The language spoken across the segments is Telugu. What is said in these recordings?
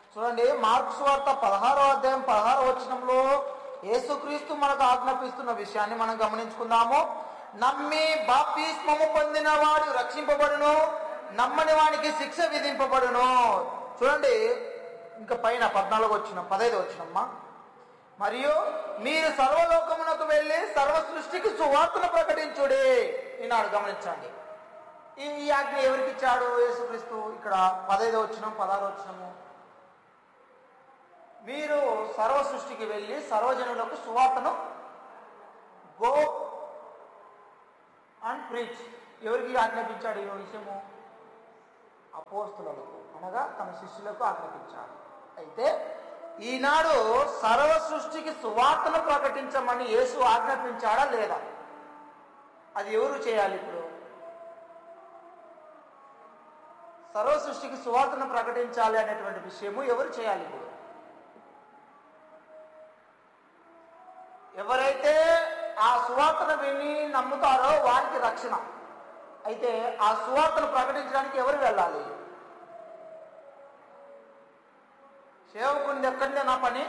చూడండి మార్క్స్ వార్త పదహారో అధ్యాయం పదహారో వచనంలో యేసుక్రీస్తు మనకు ఆజ్ఞాపిస్తున్న విషయాన్ని మనం గమనించుకుందాము నమ్మి బాప్తిస్మము పొందిన వాడు రక్షింపబడును నమ్మని వానికి శిక్ష విధింపబడును చూడండి ఇంకా పైన పద్నాలుగు వచ్చిన పదైదు వచ్చినమ్మా మరియు మీరు సర్వలోకమునకు వెళ్ళి సర్వ సృష్టికి సువార్తను ప్రకటించుడి ఈనాడు గమనించండి ఈ ఈ ఆజ్ఞ ఎవరికి ఇచ్చాడు యేసుక్రీస్తు ఇక్కడ పదైదో వచ్చిన పదహారు వచ్చినము మీరు సర్వ సృష్టికి వెళ్ళి సర్వజనులకు సువార్తను గో అండ్ ప్రీచ్ ఎవరికి ఆజ్ఞాపించాడు ఈ విషయము అపోస్తులకు అనగా తన శిష్యులకు ఆజ్ఞాపించాడు అయితే ఈనాడు సర్వ సృష్టికి సువార్తను ప్రకటించమని యేసు ఆజ్ఞాపించాడా లేదా అది ఎవరు చేయాలి ఇప్పుడు సర్వ సృష్టికి సువార్తను ప్రకటించాలి అనేటువంటి విషయము ఎవరు చేయాలి ఇప్పుడు ఎవరైతే ఆ సువార్తను విని నమ్ముతారో వారికి రక్షణ అయితే ఆ సువార్తను ప్రకటించడానికి ఎవరు వెళ్ళాలి సేవకుని ఎక్కడిదే నా పని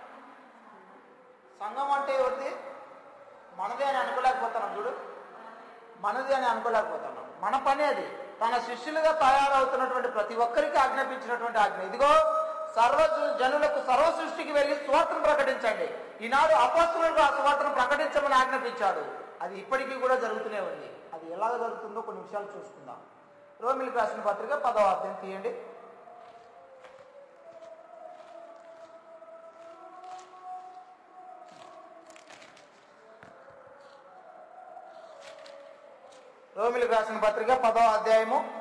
సంఘం అంటే ఎవరిది మనదే అని అనుకోలేకపోతున్నాం చూడు మనది అని అనుకోలేకపోతున్నాం మన పని అది తన శిష్యులుగా తయారవుతున్నటువంటి ప్రతి ఒక్కరికి ఆజ్ఞాపించినటువంటి ఆజ్ఞ ఇదిగో సర్వ జు- జనులకు సర్వ సృష్టికి వెళ్ళి సువార్తను ప్రకటించండి ఈనాడు అపస్తులకు ఆ సువార్తను ప్రకటించమని ఆజ్ఞాపించాడు అది ఇప్పటికీ కూడా జరుగుతూనే ఉంది అది ఎలా జరుగుతుందో కొన్ని విషయాలు చూసుకుందాం రోమిలికి రాసిన పత్రిక పదవ అధ్యాయం తీయండి రోమిలికి రాసిన పత్రిక పదవ అధ్యాయము